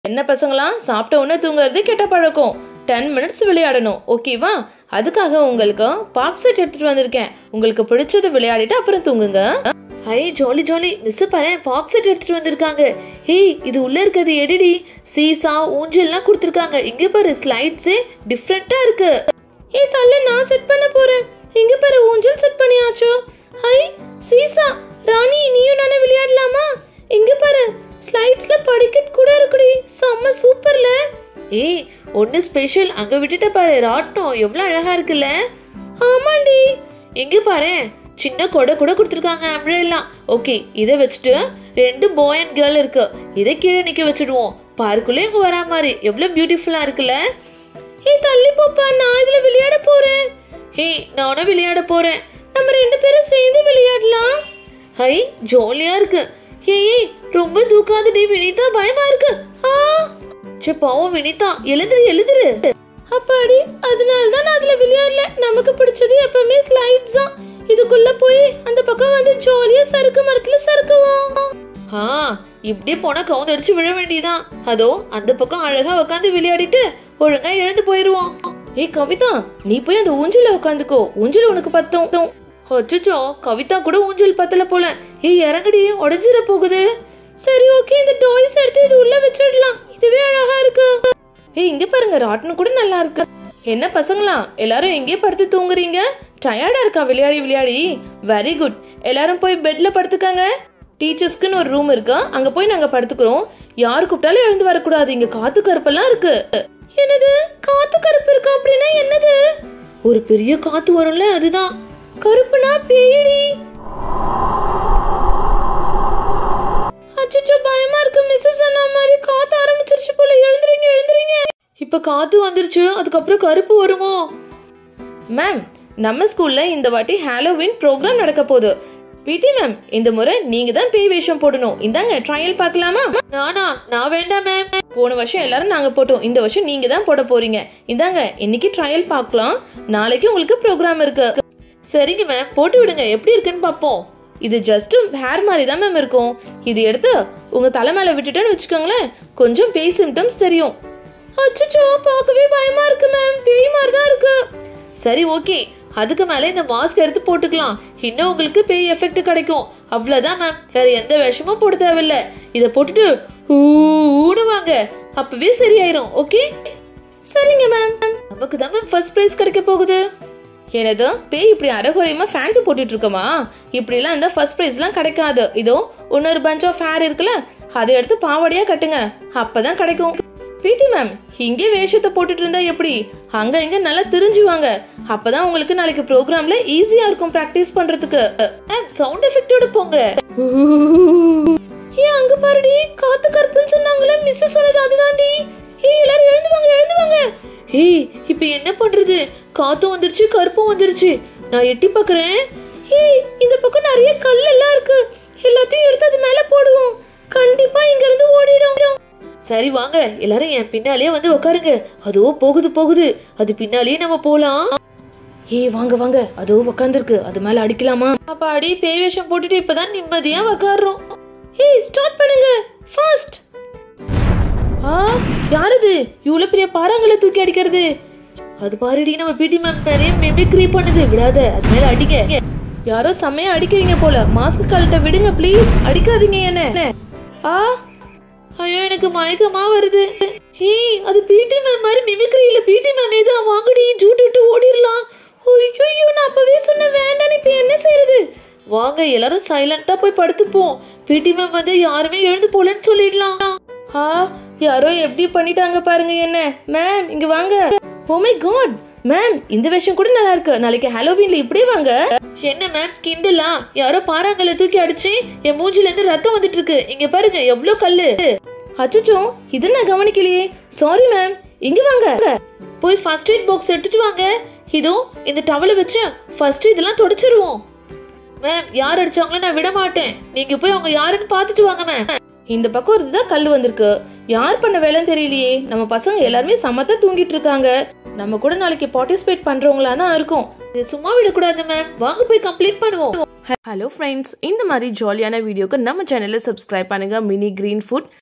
என்ன பசங்களாம் சாப்பிட்ட உடனே தூங்குறது கெட்ட பழக்கம் டென் மினிட்ஸ் விளையாடணும் ஓகேவா அதுக்காக உங்களுக்கு பாக் செட் எடுத்துட்டு வந்திருக்கேன் உங்களுக்கு பிடிச்சது விளையாடிட்டு அப்புறம் தூங்குங்க ஹை ஜாலி ஜாலி மிஸ் பாரு பாக் செட் எடுத்துட்டு வந்திருக்காங்க ஹேய் இது உள்ள இருக்கிறது எடிடி சீசா ஊஞ்சல்லாம் கொடுத்துருக்காங்க இங்க பாரு ஸ்லைட்ஸே டிஃப்ரெண்டா இருக்கு ஏய் தள்ள நான் செட் பண்ண போறேன் இங்க பாரு ஊஞ்சல் செட் பண்ணியாச்சு ஹை சீசா ராணி நீயும் நானே விளையாடலாமா இங்க பாரு ஸ்லைட்ஸ்ல படிக்கட் கூட இருக்குடி செம்ம சூப்பர்ல ஏய் ஒன்னு ஸ்பெஷல் அங்க விட்டுட்ட பாரு ராட்டம் எவ்வளவு அழகா இருக்குல்ல ஆமாண்டி இங்க பாரு சின்ன கொடை கூட கொடுத்துருக்காங்க அம்ரேலா ஓகே இதை வச்சுட்டு ரெண்டு பாய் அண்ட் கேர்ள் இருக்கு இதை கீழே நிக்க வச்சுடுவோம் பார்க்குள்ளே இங்க வரா மாதிரி எவ்வளவு பியூட்டிஃபுல்லா இருக்குல்ல ஏய் தள்ளி போப்பா நான் இதுல விளையாட போறேன் ஹேய் நானும் விளையாட போறேன் நம்ம ரெண்டு பேரும் சேர்ந்து விளையாடலாம் ஹை ஜாலியா இருக்கு ஏய் ஏய், ரொம்ப தூக்காதடி வினிதா பயமா இருக்கு ஆ சே பாவம் வினிதா எழுதுரு எழுதுரு அப்பாடி அதனால தான் நான் அதுல விளையாடல நமக்கு பிடிச்சது எப்பவுமே ஸ்லைட்ஸ் தான் இதுக்குள்ள போய் அந்த பக்கம் வந்து ஜாலியா சறுக்கு மரத்துல சறுக்குவோம் ஆ இப்படியே போனா கவுந்தடிச்சு விழ வேண்டியதான் அதோ அந்த பக்கம் அழகா உட்காந்து விளையாடிட்டு ஒழுங்கா எழுந்து போயிருவோம் ஏய் கவிதா நீ போய் அந்த ஊஞ்சல்ல உட்காந்துக்கோ ஊஞ்சல் உனக்கு பத்தும் அச்சோ கவிதா கூட ஊஞ்சல் பத்தல போல ஏய் இறங்கடி உடஞ்சிர போகுது சரி ஓகே இந்த டாய்ஸ் எடுத்து இது உள்ள வச்சிடலாம் இதுவே அழகா இருக்கு ஏய் இங்க பாருங்க ராட்டினம் கூட நல்லா இருக்கு என்ன பசங்களா எல்லாரும் எங்கேயே படுத்து தூங்குறீங்க டயர்டா இருக்கா விளையாடி விளையாடி வெரி குட் எல்லாரும் போய் பெட்ல படுத்துக்கங்க டீச்சர்ஸ்க்குன்னு ஒரு ரூம் இருக்கு அங்க போய் நாங்க படுத்துக்கிறோம் யார் கூப்பிட்டாலும் எழுந்து வரக்கூடாது இங்க காத்து கருப்பெல்லாம் இருக்கு என்னது காத்து கருப்பு இருக்கு அப்படின்னா என்னது ஒரு பெரிய காத்து வரும்ல அதுதான் கருப்புனா பேயடி அச்சச்சோ பயமா இருக்கு மிஸ்ஸஸ் சொன்ன மாதிரி காத்து ஆரம்பிச்சிருச்சு போல எழுந்துறீங்க எழுந்துறீங்க இப்ப காத்து வந்துருச்சு அதுக்கப்புறம் கருப்பு வருமோ மேம் நம்ம ஸ்கூல்ல இந்த வாட்டி ஹாலோவின் ப்ரோக்ராம் நடக்க போகுது பிடி மேம் இந்த முறை நீங்க தான் பேய் வேஷம் போடணும் இந்தாங்க ட்ரையல் பார்க்கலாமா நானா நான் வேண்டாம் மேம் போன வருஷம் எல்லாரும் நாங்க போட்டோம் இந்த வருஷம் நீங்க தான் போட போறீங்க இந்தாங்க இன்னைக்கு ட்ரையல் பார்க்கலாம் நாளைக்கு உங்களுக்கு ப்ரோக்ராம் இருக்கு சரிங்க மேம் போட்டு விடுங்க எப்படி இருக்குன்னு பார்ப்போம் இது ஜஸ்ட் ஹேர் மாதிரி தான் மேம் இருக்கும் இது எடுத்து உங்க தலை மேல விட்டுட்டேன்னு வச்சுக்கோங்களேன் கொஞ்சம் பேய் சிம்டம்ஸ் தெரியும் அச்சச்சோ பார்க்கவே பயமா இருக்கு மேம் பேய் மாதிரி தான் இருக்கு சரி ஓகே அதுக்கு மேல இந்த மாஸ்க் எடுத்து போட்டுக்கலாம் இன்னும் உங்களுக்கு பேய் எஃபெக்ட் கிடைக்கும் அவ்வளவுதான் மேம் வேற எந்த விஷமும் போட தேவையில்ல இத போட்டுட்டு ஊன்னு வாங்க அப்பவே சரியாயிரும் ஓகே சரிங்க மேம் நமக்கு தான் மேம் ஃபர்ஸ்ட் பிரைஸ் கிடைக்க போகுது எனது பேய் இப்படி அரைகுறையமா ஃபேண்ட் போட்டுட்டு இருக்கோமா இப்படிலாம் இருந்தா ஃபர்ஸ்ட் ப்ரைஸ்லாம் கிடைக்காது இதோ இன்னொரு பஞ்ச் ஆஃப் ஹேர் இருக்குல்ல அதை எடுத்து பாவாடையா கட்டுங்க அப்பதான் கிடைக்கும் பிடி மேம் இங்கே வேஷத்தை போட்டுட்டு இருந்தா எப்படி அங்க இங்க நல்லா தெரிஞ்சுவாங்க அப்பதான் உங்களுக்கு நாளைக்கு ப்ரோக்ராம்ல ஈஸியா இருக்கும் பிராக்டிஸ் பண்றதுக்கு சவுண்ட் எஃபெக்டோட போங்க ஏன் அங்க பாருடி காத்து கருப்புன்னு சொன்னாங்களே மிஸ் சொன்னது அதுதான்டி ஏய் எல்லாரும் எழுந்து வாங்க எழுந்து வாங்க ஏய் இப்போ என்ன பண்றது காத்தும் வந்துருச்சு கருப்பும் வந்துருச்சு நான் எட்டி பார்க்கறேன் ஏய் இந்த பக்கம் நிறைய கல் எல்லாம் இருக்கு எல்லாத்தையும் எடுத்து அது மேல போடுவோம் கண்டிப்பா இங்க இருந்து ஓடிடும் சரி வாங்க எல்லாரும் என் பின்னாலேயே வந்து உட்காருங்க அதோ போகுது போகுது அது பின்னாலேயே நம்ம போலாம் ஏய் வாங்க வாங்க அதோ உக்காந்துருக்கு அது மேல அடிக்கலாமா அப்பாடி பேய் வேஷம் போட்டுட்டு இப்பதான் நிம்மதியா உக்காடுறோம் ஏய் ஸ்டார்ட் பண்ணுங்க ஃபாஸ்ட் ஆ யார் இது இவ்வளவு பெரிய பாறாங்களை தூக்கி அடிக்கிறது அது பாருடி நம்ம பிடி மேம் நிறைய மிமிக்ரி பண்ணுது விடாத அது மேல அடிங்க யாரோ செம்மையா அடிக்கிறீங்க போல மாஸ்க் கழட்ட விடுங்க ப்ளீஸ் அடிக்காதீங்க என்ன ஆ ஐயோ எனக்கு மயக்கமா வருது ஹே அது பிடி மேம் மாதிரி மிமிக்ரி இல்ல பிடி மேம் ஏதோ வாங்கடி ஜூட்டு விட்டு ஓடிரலாம் ஐயோ நான் அப்பவே சொன்ன வேண்டாம் இப்ப என்ன செய்யறது வாங்க எல்லாரும் சைலண்டா போய் படுத்துப்போம் பிடி மேம் வந்து யாருமே எழுந்து போலன்னு சொல்லிடலாம் ஆ யாரோ எப்படி பண்ணிட்டாங்க பாருங்க என்ன மேம் இங்க வாங்க ஓ மை காட் மேம் இந்த வேஷம் கூட நல்லா இருக்கு நாளைக்கு ஹாலோவீன்ல இப்படியே வாங்க என்ன மேம் கிண்டலா யாரோ பாறாங்கல்ல தூக்கி அடிச்சு என் மூஞ்சில இருந்து ரத்தம் வந்துட்டு இருக்கு இங்க பாருங்க எவ்வளவு கல்லு அச்சச்சோ இது நான் கவனிக்கலையே சாரி மேம் இங்க வாங்க போய் ஃபர்ஸ்ட் எய்ட் பாக்ஸ் எடுத்துட்டு வாங்க இதோ இந்த டவலை வச்சு ஃபர்ஸ்ட் இதெல்லாம் தொடச்சிருவோம் மேம் யார் அடிச்சாங்களோ நான் விட மாட்டேன் நீங்க போய் அவங்க யாருன்னு பார்த்துட்டு வாங்க மேம் இந்த பக்கம் இருந்துதான் கல் வந்திருக்கு யார் பண்ண வேலைன்னு தெரியலையே நம்ம பசங்க எல்லாருமே சமத்தா தூங்கிட்டு இருக்காங்க நம்ம கூட நாளைக்கு பார்ட்டிசிபேட் பண்றவங்களா தான் இருக்கும் இது சும்மா விடக்கூடாது மேம் வாங்க போய் கம்ப்ளீட் பண்ணுவோம் ஹலோ ஃப்ரெண்ட்ஸ் இந்த மாதிரி ஜாலியான வீடியோக்கு நம்ம சேனலை சப்ஸ்கிரைப் பண்ணுங்க மினி கிரீன் ஃபுட்